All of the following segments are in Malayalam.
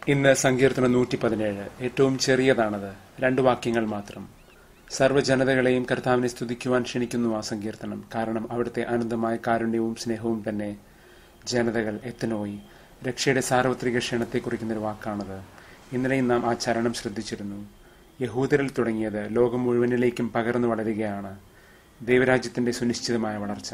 ഇന്ന് സങ്കീർത്തനം നൂറ്റി പതിനേഴ് ഏറ്റവും ചെറിയതാണത് രണ്ട് വാക്യങ്ങൾ മാത്രം സർവ്വജനതകളെയും കർത്താവിനെ സ്തുതിക്കുവാൻ ക്ഷണിക്കുന്നു ആ സങ്കീർത്തനം കാരണം അവിടുത്തെ അനന്തമായ കാരുണ്യവും സ്നേഹവും തന്നെ ജനതകൾ എത്തനോയി രക്ഷയുടെ സാർവത്രിക ക്ഷണത്തെ കുറിക്കുന്നൊരു വാക്കാണത് ഇന്നലെയും നാം ആ ചരണം ശ്രദ്ധിച്ചിരുന്നു യഹൂദരിൽ തുടങ്ങിയത് ലോകം മുഴുവനിലേക്കും പകർന്നു വളരുകയാണ് ദൈവരാജ്യത്തിന്റെ സുനിശ്ചിതമായ വളർച്ച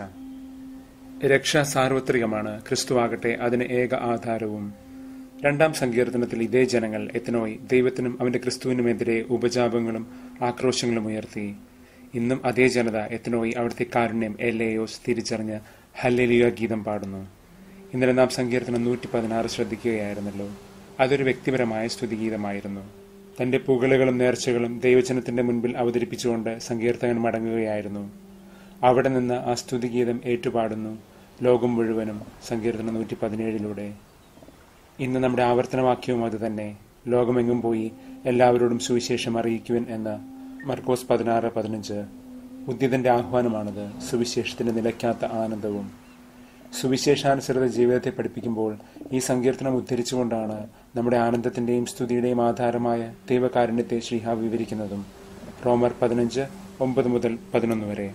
രക്ഷ സാർവത്രികമാണ് ക്രിസ്തുവാകട്ടെ അതിന് ഏക ആധാരവും രണ്ടാം സങ്കീർത്തനത്തിൽ ഇതേ ജനങ്ങൾ എത്തനോയി ദൈവത്തിനും അവന്റെ ക്രിസ്തുവിനുമെതിരെ ഉപജാപങ്ങളും ആക്രോശങ്ങളും ഉയർത്തി ഇന്നും അതേ ജനത എത്തനോയി അവിടുത്തെ കാരുണ്യം എല്ലയോസ് തിരിച്ചറിഞ്ഞ് ഹല്ലേലിയ ഗീതം പാടുന്നു ഇന്നലെ നാം സങ്കീർത്തനം നൂറ്റി പതിനാറ് ശ്രദ്ധിക്കുകയായിരുന്നല്ലോ അതൊരു വ്യക്തിപരമായ സ്തുതിഗീതമായിരുന്നു തന്റെ പുകളുകളും നേർച്ചകളും ദൈവജനത്തിന്റെ മുൻപിൽ അവതരിപ്പിച്ചുകൊണ്ട് സങ്കീർത്തകൻ മടങ്ങുകയായിരുന്നു അവിടെ നിന്ന് ആ സ്തുതിഗീതം ഏറ്റുപാടുന്നു ലോകം മുഴുവനും സങ്കീർത്തനം നൂറ്റി പതിനേഴിലൂടെ ഇന്ന് നമ്മുടെ ആവർത്തനവാക്യവും അത് തന്നെ ലോകമെങ്ങും പോയി എല്ലാവരോടും സുവിശേഷം അറിയിക്കുവൻ എന്ന് മർക്കോസ് പതിനാറ് പതിനഞ്ച് ഉദ്യതന്റെ ആഹ്വാനമാണത് സുവിശേഷത്തിന്റെ നിലയ്ക്കാത്ത ആനന്ദവും സുവിശേഷാനുസൃത ജീവിതത്തെ പഠിപ്പിക്കുമ്പോൾ ഈ സങ്കീർത്തനം ഉദ്ധരിച്ചുകൊണ്ടാണ് നമ്മുടെ ആനന്ദത്തിന്റെയും സ്തുതിയുടെയും ആധാരമായ ദൈവകാരുണ്യത്തെ ശ്രീഹ വിവരിക്കുന്നതും റോമർ പതിനഞ്ച് ഒമ്പത് മുതൽ പതിനൊന്ന് വരെ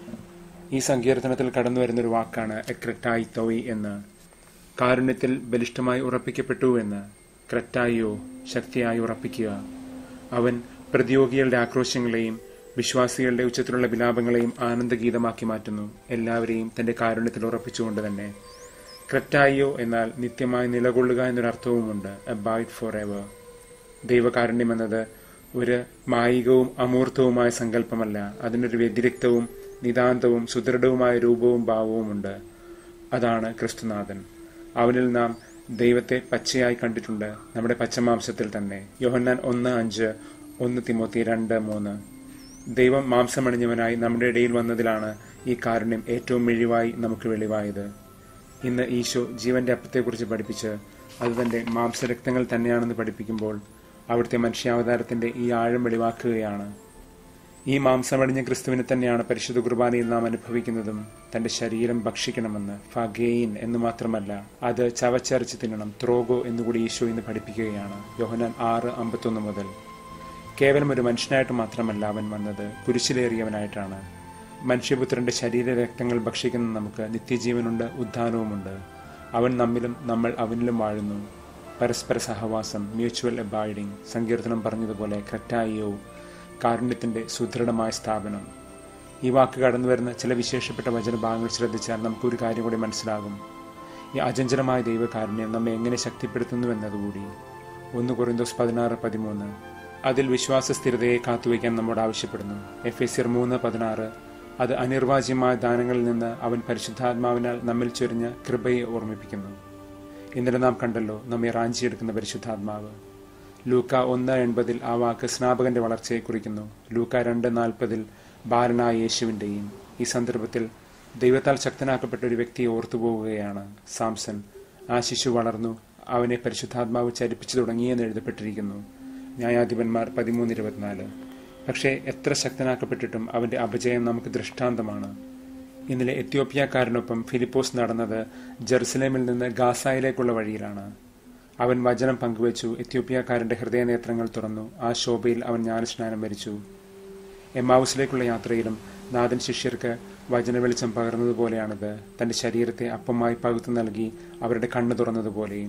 ഈ സങ്കീർത്തനത്തിൽ കടന്നു വരുന്നൊരു വാക്കാണ് എക്രറ്റായി തോയി എന്ന് കാരുണ്യത്തിൽ ബലിഷ്ഠമായി ഉറപ്പിക്കപ്പെട്ടു എന്ന് ക്രറ്റായിയോ ശക്തിയായി ഉറപ്പിക്കുക അവൻ പ്രതിയോഗികളുടെ ആക്രോശങ്ങളെയും വിശ്വാസികളുടെ ഉച്ചത്തിലുള്ള വിലാപങ്ങളെയും ആനന്ദഗീതമാക്കി മാറ്റുന്നു എല്ലാവരെയും തന്റെ കാരുണ്യത്തിൽ ഉറപ്പിച്ചുകൊണ്ട് തന്നെ ക്രറ്റായിയോ എന്നാൽ നിത്യമായി നിലകൊള്ളുക എന്നൊരർത്ഥവുമുണ്ട് അബൈഡ് ഫോർ എവർ ദൈവകാരുണ്യം എന്നത് ഒരു മായികവും അമൂർത്തവുമായ സങ്കല്പമല്ല അതിനൊരു വ്യതിരിക്തവും നിതാന്തവും സുദൃഢവുമായ രൂപവും ഭാവവുമുണ്ട് അതാണ് ക്രിസ്തുനാഥൻ അവനിൽ നാം ദൈവത്തെ പച്ചയായി കണ്ടിട്ടുണ്ട് നമ്മുടെ പച്ചമാംസത്തിൽ തന്നെ യോഹന്നാൻ ഒന്ന് അഞ്ച് ഒന്ന് തിമോത്തി രണ്ട് മൂന്ന് ദൈവം മാംസമണിഞ്ഞവനായി നമ്മുടെ ഇടയിൽ വന്നതിലാണ് ഈ കാരുണ്യം ഏറ്റവും മിഴിവായി നമുക്ക് വെളിവായത് ഇന്ന് ഈശോ ജീവന്റെ അപ്പത്തെക്കുറിച്ച് പഠിപ്പിച്ച് അത് തന്റെ മാംസരക്തങ്ങൾ തന്നെയാണെന്ന് പഠിപ്പിക്കുമ്പോൾ അവിടുത്തെ മനുഷ്യാവതാരത്തിന്റെ ഈ ആഴം വെളിവാക്കുകയാണ് ഈ മാംസമടിഞ്ഞ ക്രിസ്തുവിനെ തന്നെയാണ് പരിശുദ്ധ കുർബാനയിൽ നാം അനുഭവിക്കുന്നതും തന്റെ ശരീരം ഭക്ഷിക്കണമെന്ന് ഫഗെയിൻ എന്ന് മാത്രമല്ല അത് ചവച്ചരച്ച് തിന്നണം ത്രോഗോ എന്നുകൂടി ഈശോ ഇന്ന് പഠിപ്പിക്കുകയാണ് യോഹനാൻ ആറ് അമ്പത്തൊന്ന് മുതൽ കേവലം ഒരു മനുഷ്യനായിട്ട് മാത്രമല്ല അവൻ വന്നത് കുരിശിലേറിയവനായിട്ടാണ് മനുഷ്യപുത്രന്റെ ശരീര രക്തങ്ങൾ ഭക്ഷിക്കുന്ന നമുക്ക് നിത്യജീവനുണ്ട് ഉദ്ധാനവുമുണ്ട് അവൻ നമ്മിലും നമ്മൾ അവനിലും വാഴുന്നു പരസ്പര സഹവാസം മ്യൂച്വൽ അബൈഡിംഗ് സങ്കീർത്തനം പറഞ്ഞതുപോലെ ക്രറ്റായിയോ കാരുണ്യത്തിന്റെ സുദൃഢമായ സ്ഥാപനം ഈ വാക്ക് കടന്നു വരുന്ന ചില വിശേഷപ്പെട്ട വചനഭാഗങ്ങൾ ശ്രദ്ധിച്ചാൽ നമുക്കൊരു കാര്യം കൂടി മനസ്സിലാകും ഈ അചഞ്ചലമായ ദൈവകാരുണ്യം നമ്മെ എങ്ങനെ ശക്തിപ്പെടുത്തുന്നു എന്നതുകൂടി ഒന്ന് കൊറിന്തോസ് പതിനാറ് പതിമൂന്ന് അതിൽ വിശ്വാസ സ്ഥിരതയെ കാത്തുവയ്ക്കാൻ നമ്മോട് ആവശ്യപ്പെടുന്നു എഫ് എസ് മൂന്ന് പതിനാറ് അത് അനിർവാജ്യമായ ദാനങ്ങളിൽ നിന്ന് അവൻ പരിശുദ്ധാത്മാവിനാൽ നമ്മിൽ ചൊരിഞ്ഞ കൃപയെ ഓർമ്മിപ്പിക്കുന്നു ഇന്നലെ നാം കണ്ടല്ലോ നമ്മെ റാഞ്ചിയെടുക്കുന്ന പരിശുദ്ധാത്മാവ് ലൂക്ക ഒന്ന് എൺപതിൽ ആ വാക്ക് സ്നാപകന്റെ വളർച്ചയെ കുറിക്കുന്നു ലൂക്ക രണ്ട് നാൽപ്പതിൽ ബാലനായ യേശുവിന്റെയും ഈ സന്ദർഭത്തിൽ ദൈവത്താൽ ശക്തനാക്കപ്പെട്ട ഒരു വ്യക്തിയെ ഓർത്തുപോവുകയാണ് സാംസൺ ആ ശിശു വളർന്നു അവനെ പരിശുദ്ധാത്മാവ് ചരിപ്പിച്ചു തുടങ്ങിയെന്ന് എഴുതപ്പെട്ടിരിക്കുന്നു ന്യായാധിപന്മാർ പതിമൂന്ന് ഇരുപത്തിനാല് പക്ഷേ എത്ര ശക്തനാക്കപ്പെട്ടിട്ടും അവന്റെ അപജയം നമുക്ക് ദൃഷ്ടാന്തമാണ് ഇന്നലെ എത്യോപ്യക്കാരനൊപ്പം ഫിലിപ്പോസ് നടന്നത് ജെറുസലേമിൽ നിന്ന് ഗാസായിലേക്കുള്ള വഴിയിലാണ് അവൻ വചനം പങ്കുവച്ചു എത്യോപ്യക്കാരന്റെ ഹൃദയനേത്രങ്ങൾ തുറന്നു ആ ശോഭയിൽ അവൻ ജ്ഞാനസ്നാനം വരിച്ചു എമ്മാവുസിലേക്കുള്ള യാത്രയിലും നാഥൻ ശിഷ്യർക്ക് വചന വെളിച്ചം പകർന്നതുപോലെയാണിത് തന്റെ ശരീരത്തെ അപ്പമായി പകുത്തു നൽകി അവരുടെ കണ്ണു തുറന്നതുപോലെയും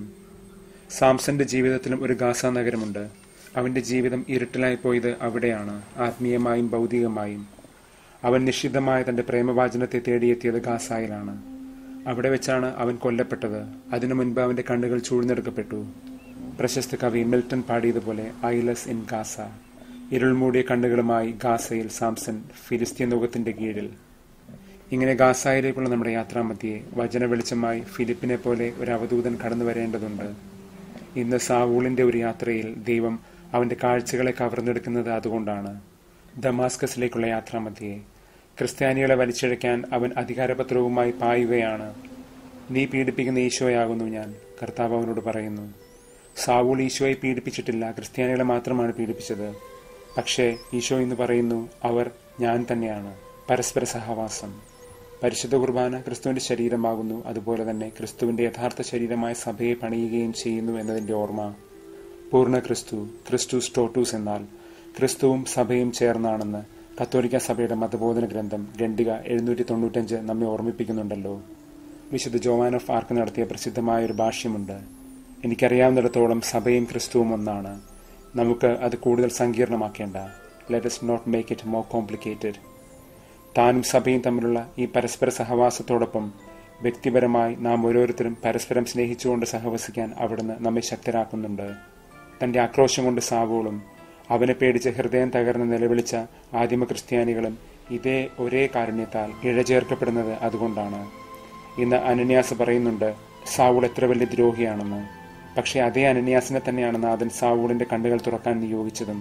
സാംസന്റെ ജീവിതത്തിലും ഒരു ഗാസ നഗരമുണ്ട് അവന്റെ ജീവിതം ഇരുട്ടിലായി പോയത് അവിടെയാണ് ആത്മീയമായും ഭൗതികമായും അവൻ നിശ്ചിതമായ തന്റെ പ്രേമവാചനത്തെ തേടിയെത്തിയത് ഗാസായിലാണ് അവിടെ വെച്ചാണ് അവൻ കൊല്ലപ്പെട്ടത് അതിനു മുൻപ് അവന്റെ കണ്ണുകൾ ചൂഴ്ന്നെടുക്കപ്പെട്ടു പ്രശസ്ത കവി മിൽട്ടൺ പാടിയതുപോലെ ഐലസ് ഇൻ ഗാസ ഇരുൾമൂടിയ കണ്ണുകളുമായി ഗാസയിൽ സാംസൺ ഫിലിസ്തീൻ ലോകത്തിന്റെ കീഴിൽ ഇങ്ങനെ ഗാസായിലേക്കുള്ള നമ്മുടെ യാത്രാമധ്യേ വചന വെളിച്ചമായി ഫിലിപ്പിനെ പോലെ ഒരു അവധൂതൻ കടന്നു വരേണ്ടതുണ്ട് ഇന്ന് സാവൂളിന്റെ ഒരു യാത്രയിൽ ദൈവം അവന്റെ കാഴ്ചകളെ കവർന്നെടുക്കുന്നത് അതുകൊണ്ടാണ് ദമാസ്കസിലേക്കുള്ള യാത്രാമധ്യേ ക്രിസ്ത്യാനികളെ വലിച്ചിഴയ്ക്കാൻ അവൻ അധികാരപത്രവുമായി പായുകയാണ് നീ പീഡിപ്പിക്കുന്ന ഈശോയാകുന്നു ഞാൻ കർത്താവ് അവനോട് പറയുന്നു സാവൂൾ ഈശോയെ പീഡിപ്പിച്ചിട്ടില്ല ക്രിസ്ത്യാനികളെ മാത്രമാണ് പീഡിപ്പിച്ചത് പക്ഷേ ഈശോ എന്ന് പറയുന്നു അവർ ഞാൻ തന്നെയാണ് പരസ്പര സഹവാസം പരിശുദ്ധ കുർബാന ക്രിസ്തുവിന്റെ ശരീരമാകുന്നു അതുപോലെ തന്നെ ക്രിസ്തുവിന്റെ യഥാർത്ഥ ശരീരമായ സഭയെ പണിയുകയും ചെയ്യുന്നു എന്നതിന്റെ ഓർമ്മ പൂർണ്ണ ക്രിസ്തു ക്രിസ്തുസ് ടോട്ടൂസ് എന്നാൽ ക്രിസ്തുവും സഭയും ചേർന്നാണെന്ന് കത്തോലിക്ക സഭയുടെ മതബോധന ഗ്രന്ഥം ഗണ്ഡിക എഴുന്നൂറ്റി തൊണ്ണൂറ്റഞ്ച് നമ്മെ ഓർമ്മിപ്പിക്കുന്നുണ്ടല്ലോ വിശുദ്ധ ജോവാൻ ഓഫ് ആർക്ക് നടത്തിയ പ്രസിദ്ധമായ ഒരു ഭാഷ്യമുണ്ട് എനിക്കറിയാവുന്നിടത്തോളം സഭയും ക്രിസ്തുവും ഒന്നാണ് നമുക്ക് അത് കൂടുതൽ സങ്കീർണമാക്കേണ്ട let's not make it more complicated താനും സഭയും തമ്മിലുള്ള ഈ പരസ്പര സഹവാസത്തോടൊപ്പം വ്യക്തിപരമായി നാം ഓരോരുത്തരും പരസ്പരം സ്നേഹിച്ചുകൊണ്ട് സഹവസിക്കാൻ അവിടുന്ന് നമ്മെ ശക്തരാക്കുന്നുണ്ട് തന്റെ ആക്രോശം കൊണ്ട് സാവോളും അവനെ പേടിച്ച് ഹൃദയം തകർന്ന് നിലവിളിച്ച ആദിമ ക്രിസ്ത്യാനികളും ഇതേ ഒരേ കാരുണ്യത്താൽ ഇഴചേർക്കപ്പെടുന്നത് അതുകൊണ്ടാണ് ഇന്ന് അനന്യാസ് പറയുന്നുണ്ട് സാവൂൾ എത്ര വലിയ ദ്രോഹിയാണെന്ന് പക്ഷേ അതേ അനന്യാസിനെ തന്നെയാണ് നാഥൻ സാവൂളിന്റെ കണ്ണുകൾ തുറക്കാൻ നിയോഗിച്ചതും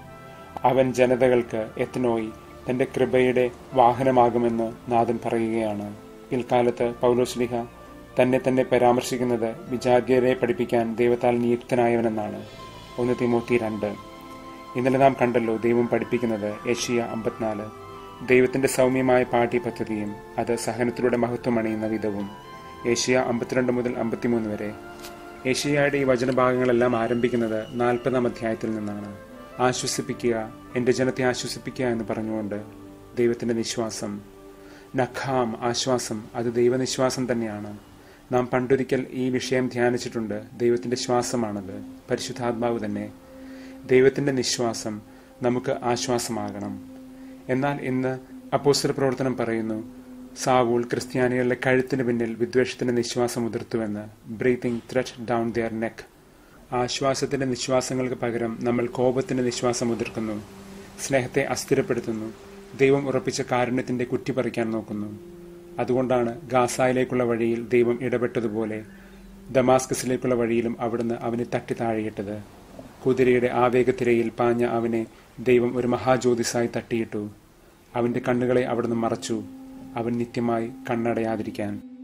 അവൻ ജനതകൾക്ക് എത്നോയി തന്റെ കൃപയുടെ വാഹനമാകുമെന്ന് നാഥൻ പറയുകയാണ് പിൽക്കാലത്ത് പൗലോസ്ലിഹ തന്നെ തന്നെ പരാമർശിക്കുന്നത് വിജാത്യരെ പഠിപ്പിക്കാൻ ദൈവത്താൽ നിയുക്തനായവനെന്നാണ് ഒന്ന് തിമോത്തി രണ്ട് ഇന്നലെ നാം കണ്ടല്ലോ ദൈവം പഠിപ്പിക്കുന്നത് ഏഷ്യ അമ്പത്തിനാല് ദൈവത്തിന്റെ സൗമ്യമായ പാഠ്യ പദ്ധതിയും അത് സഹനത്തിലൂടെ മഹത്വം അണിയുന്ന വിധവും ഏഷ്യ അമ്പത്തിരണ്ട് മുതൽ അമ്പത്തിമൂന്ന് വരെ ഏഷ്യയുടെ ഈ വചനഭാഗങ്ങളെല്ലാം ആരംഭിക്കുന്നത് നാൽപ്പതാം അധ്യായത്തിൽ നിന്നാണ് ആശ്വസിപ്പിക്കുക എന്റെ ജനത്തെ ആശ്വസിപ്പിക്കുക എന്ന് പറഞ്ഞുകൊണ്ട് ദൈവത്തിന്റെ നിശ്വാസം നഖാം ആശ്വാസം അത് ദൈവനിശ്വാസം തന്നെയാണ് നാം പണ്ടൊരിക്കൽ ഈ വിഷയം ധ്യാനിച്ചിട്ടുണ്ട് ദൈവത്തിന്റെ ശ്വാസമാണത് പരിശുദ്ധാത്മാവ് തന്നെ ദൈവത്തിന്റെ നിശ്വാസം നമുക്ക് ആശ്വാസമാകണം എന്നാൽ ഇന്ന് അപ്പോസ്റ്റർ പ്രവർത്തനം പറയുന്നു സാവൂൾ ക്രിസ്ത്യാനികളുടെ കഴുത്തിന് പിന്നിൽ വിദ്വേഷത്തിന്റെ നിശ്വാസം ഉതിർത്തുവെന്ന് breathing threat down their neck ആശ്വാസത്തിന്റെ നിശ്വാസങ്ങൾക്ക് പകരം നമ്മൾ കോപത്തിന്റെ നിശ്വാസം ഉതിർക്കുന്നു സ്നേഹത്തെ അസ്ഥിരപ്പെടുത്തുന്നു ദൈവം ഉറപ്പിച്ച കാരുണ്യത്തിന്റെ കുറ്റി പറിക്കാൻ നോക്കുന്നു അതുകൊണ്ടാണ് ഗാസായിലേക്കുള്ള വഴിയിൽ ദൈവം ഇടപെട്ടതുപോലെ ദമാസ്കസിലേക്കുള്ള വഴിയിലും അവിടുന്ന് അവനെ തട്ടി താഴെയിട്ടത് കുതിരയുടെ ആവേഗത്തിരയിൽ പാഞ്ഞ അവനെ ദൈവം ഒരു മഹാജ്യോതിസായി തട്ടിയിട്ടു അവന്റെ കണ്ണുകളെ അവിടുന്ന് മറച്ചു അവൻ നിത്യമായി കണ്ണടയാതിരിക്കാൻ